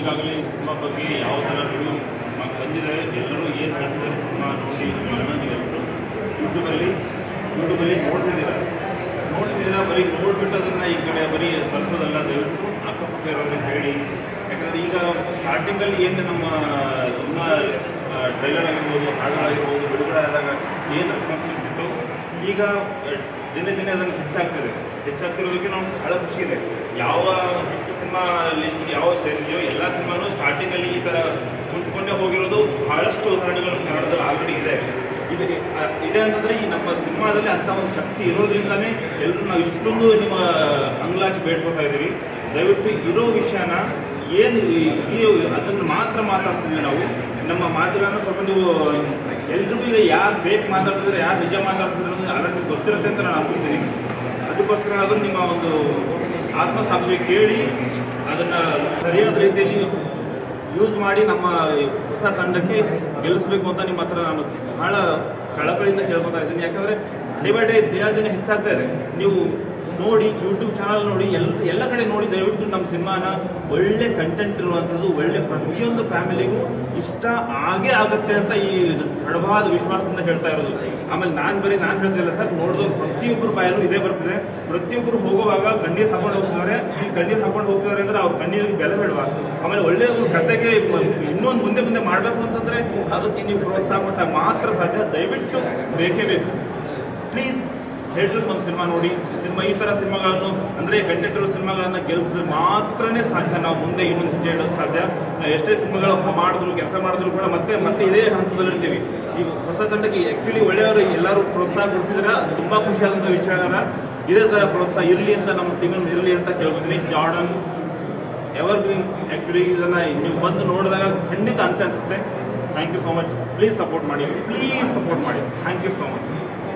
ಈಗಾಗಲೇ ಈ ಸಿನಿಮಾ ಬಗ್ಗೆ ಯಾವ ಥರ ರಿವ್ಯೂ ಬಂದಿದೆ ಎಲ್ಲರೂ ಏನು ಹೇಳ್ತಿದ್ದಾರೆ ಸಿನಿಮಾ ನೋಡಿ ಎಲ್ಲನೂ ನೀವೆಲ್ಲರೂ ಯೂಟ್ಯೂಬಲ್ಲಿ ಯೂಟ್ಯೂಬಲ್ಲಿ ನೋಡ್ತಿದ್ದೀರಾ ನೋಡ್ತಿದ್ದೀರಾ ಬರೀ ನೋಡ್ಬಿಟ್ಟು ಅದನ್ನು ಈ ಕಡೆ ಬರೀ ಸರಿಸೋದಲ್ಲ ದಯವಿಟ್ಟು ಅಕ್ಕಪಕ್ಕ ಇರೋರಿಗೆ ಹೇಳಿ ಯಾಕಂದರೆ ಈಗ ಸ್ಟಾರ್ಟಿಂಗಲ್ಲಿ ಏನು ನಮ್ಮ ಸಿನಿಮಾ ಟ್ರೈಲರ್ ಆಗಿರ್ಬೋದು ಹಾಡುಗಳಾಗಿರ್ಬೋದು ಬಿಡುಗಡೆ ಆದಾಗ ಏನು ರೆಸ್ಪಾನ್ಸ್ ಸಿಗ್ತಿತ್ತು ಈಗ ಅಹ್, ದಿನೇ ದಿನೇ ಅದನ್ನು ಹೆಚ್ಚಾಗ್ತಿದೆ ಹೆಚ್ಚಾಗ್ತಿರೋದಕ್ಕೆ ನಾವು ಬಹಳ ಖುಷಿ ಇದೆ ಯಾವ ಹಿಟ್ ಸಿನಿಮಾ ಲಿಸ್ಟ್ಗೆ ಯಾವ ಸೇರಿದೆಯೋ ಎಲ್ಲ ಸಿನಿಮಾನು ಸ್ಟಾರ್ಟಿಂಗಲ್ಲಿ ಈ ಥರ ಕುಂತ್ಕೊಂಡೇ ಹೋಗಿರೋದು ಬಹಳಷ್ಟು ಉದಾಹರಣೆಗಳು ಕನ್ನಡದಲ್ಲಿ ಆಲ್ರೆಡಿ ಇದೆ ಇದು ಅಹ್, ಇದೆ ಅಂತಂದ್ರೆ ಈ ನಮ್ಮ ಸಿನಿಮಾದಲ್ಲಿ ಅಂತ ಒಂದು ಶಕ್ತಿ ಇರೋದ್ರಿಂದಾನೇ ಎಲ್ಲರೂ ನಾವು ಇಷ್ಟೊಂದು ನಿಮ್ಮ ಅಂಗ್ಲಾಚಿ ಬೇಡ್ಕೊತಾ ಇದ್ದೀವಿ ದಯವಿಟ್ಟು ಇರೋ ವಿಷಯನ ಏನು ಇದೆಯೋ ಅದನ್ನು ಮಾತ್ರ ಮಾತಾಡ್ತಿದ್ವಿ ನಾವು ನಮ್ಮ ಮಾತುಗಳನ್ನ ಸ್ವಲ್ಪ ನೀವು ಎಲ್ರಿಗೂ ಈಗ ಯಾರು ಬೇಕು ಮಾತಾಡ್ತಿದ್ರೆ ಯಾರು ನಿಜ ಮಾತಾಡ್ತಿದ್ರೆ ಅನ್ನೋದು ಆಲ್ರೆಡಿ ನಿಮ್ಗೆ ಗೊತ್ತಿರುತ್ತೆ ಅಂತ ನಾನು ಅನ್ಕೊತೀನಿ ಅದಕ್ಕೋಸ್ಕರ ಆದರೂ ನಿಮ್ಮ ಒಂದು ಆತ್ಮಸಾಕ್ಷಿ ಕೇಳಿ ಅದನ್ನು ಸರಿಯಾದ ರೀತಿಯಲ್ಲಿ ಯೂಸ್ ಮಾಡಿ ನಮ್ಮ ಹೊಸ ತಂಡಕ್ಕೆ ಗೆಲ್ಲಿಸ್ಬೇಕು ಅಂತ ನಿಮ್ಮ ಹತ್ರ ನಾನು ಬಹಳ ಕಳಕಳಿಯಿಂದ ಕೇಳ್ಕೊತಾ ಇದ್ದೀನಿ ಯಾಕಂದರೆ ಡೇ ಬೈ ಡೇ ದಿನ ದಿನ ಹೆಚ್ಚಾಗ್ತಾ ಇದೆ ನೀವು ನೋಡಿ ಯೂಟ್ಯೂಬ್ ಚಾನಲ್ ನೋಡಿ ಎಲ್ಲ ಎಲ್ಲ ಕಡೆ ನೋಡಿ ದಯವಿಟ್ಟು ನಮ್ಮ ಸಿನಿಮಾನ ಒಳ್ಳೆ ಕಂಟೆಂಟ್ ಇರುವಂಥದ್ದು ಒಳ್ಳೆ ಪ್ರತಿಯೊಂದು ಫ್ಯಾಮಿಲಿಗೂ ಇಷ್ಟ ಆಗೇ ಆಗುತ್ತೆ ಅಂತ ಈ ದೃಢವಾದ ವಿಶ್ವಾಸದಿಂದ ಹೇಳ್ತಾ ಇರೋದು ಆಮೇಲೆ ನಾನು ಬರೀ ನಾನು ಹೇಳ್ತಿಲ್ಲ ಸರ್ ನೋಡಿದವ್ರು ಪ್ರತಿಯೊಬ್ಬರು ಬಾಯಲ್ಲೂ ಇದೇ ಬರ್ತಿದೆ ಪ್ರತಿಯೊಬ್ಬರು ಹೋಗುವಾಗ ಕಣ್ಣೀರು ಹಾಕೊಂಡು ಹೋಗ್ತಾರೆ ಈ ಕಣ್ಣೀರು ಹಾಕೊಂಡು ಹೋಗ್ತಾರೆ ಅಂದ್ರೆ ಅವ್ರ ಕಣ್ಣೀರಿಗೆ ಬೆಲೆ ಬೇಡವಾ ಆಮೇಲೆ ಒಳ್ಳೆ ಒಂದು ಕತೆಗೆ ಇನ್ನೊಂದು ಮುಂದೆ ಮುಂದೆ ಮಾಡಬೇಕು ಅಂತಂದ್ರೆ ಅದಕ್ಕೆ ನೀವು ಪ್ರೋತ್ಸಾಹ ಕೊಟ್ಟಾಗ ಮಾತ್ರ ಸಾಧ್ಯ ದಯವಿಟ್ಟು ಬೇಕೇ ಬೇಕು ಪ್ಲೀಸ್ ಥಿಯೇಟ್ರಿಗೆ ಒಂದು ಸಿನಿಮಾ ನೋಡಿ ಸಿನಿಮಾ ಈ ಥರ ಸಿನಿಮಾಗಳನ್ನು ಅಂದರೆ ಕಂಟೆಂಟ್ ಇರೋ ಸಿನಿಮಾಗಳನ್ನು ಗೆಲ್ಲಿಸಿದ್ರೆ ಮಾತ್ರನೇ ಸಾಧ್ಯ ನಾವು ಮುಂದೆ ಇನ್ನೊಂದು ಹೆಜ್ಜೆ ಇಡೋಕ್ಕೆ ಸಾಧ್ಯ ನಾವು ಎಷ್ಟೇ ಸಿನಿಮಾಗಳು ಮಾಡಿದ್ರು ಕೆಲಸ ಮಾಡಿದ್ರು ಕೂಡ ಮತ್ತೆ ಮತ್ತೆ ಇದೇ ಹಂತದಲ್ಲಿ ಇರ್ತೀವಿ ಈಗ ಹೊಸ ತಂಡಕ್ಕೆ ಆ್ಯಕ್ಚುಲಿ ಒಳ್ಳೆಯವರು ಎಲ್ಲರೂ ಪ್ರೋತ್ಸಾಹ ಕೊಡ್ತಿದ್ದೀರಾ ತುಂಬ ಖುಷಿಯಾದಂಥ ವಿಚಾರ ಇದೇ ಥರ ಪ್ರೋತ್ಸಾಹ ಇರಲಿ ಅಂತ ನಮ್ಮ ಟೀಮಲ್ಲಿ ಇರಲಿ ಅಂತ ಕೇಳ್ಕೊತೀನಿ ಜಾರ್ಡನ್ ಎವರ್ ಗ್ರೀನ್ ಆ್ಯಕ್ಚುಲಿ ಇದನ್ನು ನೀವು ಬಂದು ನೋಡಿದಾಗ ಖಂಡಿತ ಅನ್ಸೆ ಅನಿಸುತ್ತೆ thank you so much please support ಮಾಡಿ ಪ್ಲೀಸ್ ಸಪೋರ್ಟ್ ಮಾಡಿ ಥ್ಯಾಂಕ್ ಯು ಸೋ ಮಚ್